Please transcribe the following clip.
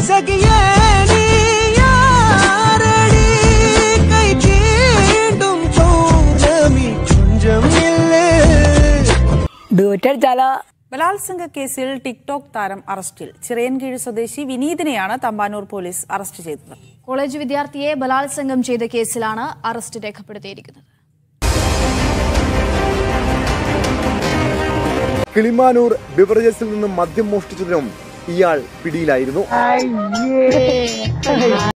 സഖിയേ നീ യാരടി കൈ ചീണ്ടും പൗർണമി കുഞ്ചമില്ലേ ഡ്യൂറ്റ് അടിച്ചാലോ ബലാത്സംഗ കേസിൽ ടിക്ടോക്ക് താരം അറസ്റ്റിൽ ചിറയൻകീഴ് സ്വദേശി വിനീതിനെയാണ് തമ്പാനൂർ പോലീസ് അറസ്റ്റ് ചെയ്തത് കോളേജ് വിദ്യാർത്ഥിയെ ബലാത്സംഗം ചെയ്ത കേസിലാണ് അറസ്റ്റ് രേഖപ്പെടുത്തിയിരിക്കുന്നത് കിളിമാനൂർ ബിവറേജസിൽ നിന്നും മദ്യം മോഷ്ടിച്ചതിനും ഇയാൾ പിടിയിലായിരുന്നു